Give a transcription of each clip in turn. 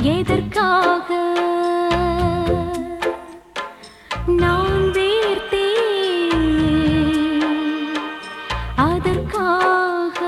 எதற்காக நான் வேர்த்தேன் அதற்காக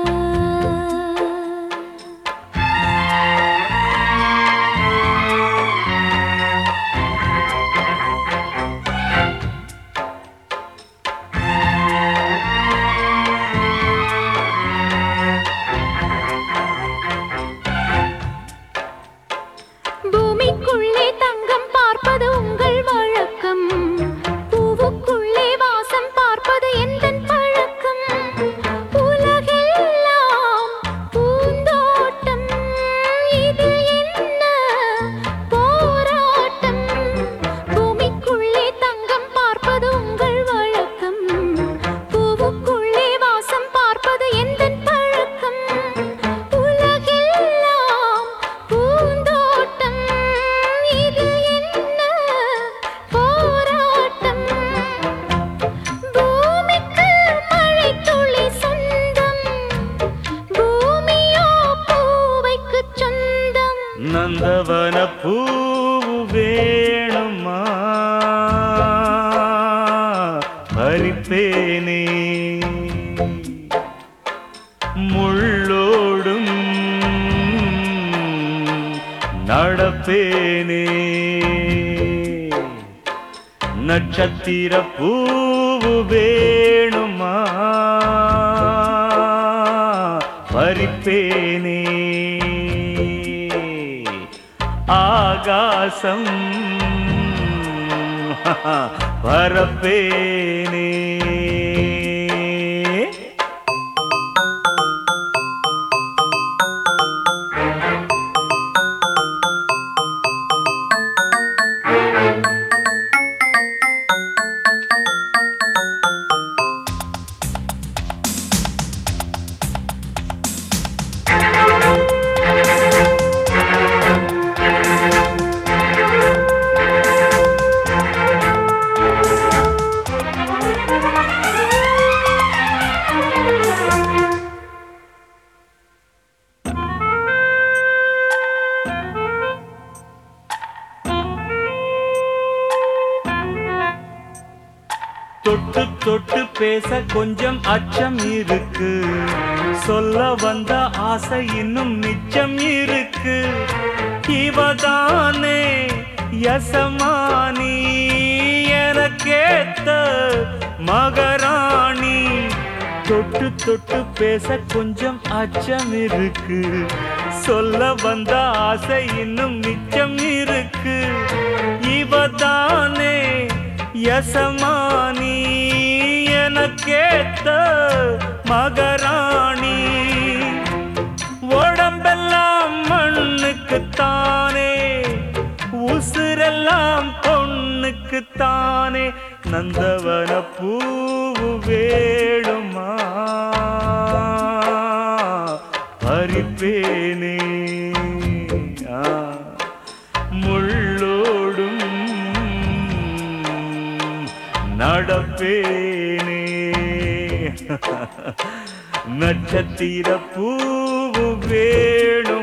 பூமிக்குள்ளே தங்கம் பார்ப்பது உங்கள் வழக்கம் பூவுக்குள்ளே வாசம் பார்ப்பது எந்தன் பழக்கம் உலகெல்லாம் பூந்தோட்டம் இது என்ன போராட்டம் பூமிக்குள்ளே தங்கம் பார்ப்பது உங்கள் வழக்கம் பூவுக்குள்ளே வாசம் பார்ப்பது எந்தன் பழக்கம் உலகெல்லாம் பூந்தோட்டம் இது என்ன போராட்டம் பூமிக்கு மழைத்துளி சொந்தம் பூமியோ பூவைக்கு சொந்தம் நந்தவன பூவு வேணுமா பறிப்பேனே முள்ளோடும் நடப்பேனே நட்சத்திர பூவு வேணுமா பறிப்பேனே ஆகாசம் பரப்பேனே தொட்டு தொட்டு பேச கொஞ்சம் அச்சம் இருக்கு சொல்ல வந்த ஆசை இன்னும் மிச்சம் இருக்கு இவதானே யசமானி எனக்கேத்த மகராணி தொட்டு தொட்டு பேச கொஞ்சம் அச்சம் இருக்கு சொல்ல வந்த ஆசை இன்னும் மிச்சம் இருக்கு இவதானே யசமானி எனக்கேத்த மகராணி உடம்பெல்லாம் மண்ணுக்குத்தானே உசுரெல்லாம் பொண்ணுக்குத்தானே நந்தவன பூவு வேணுமா பறிப்பேனே ஆ, முள்ளோடும் நடப்பேனே நட்சத்திர பூவு வேணும்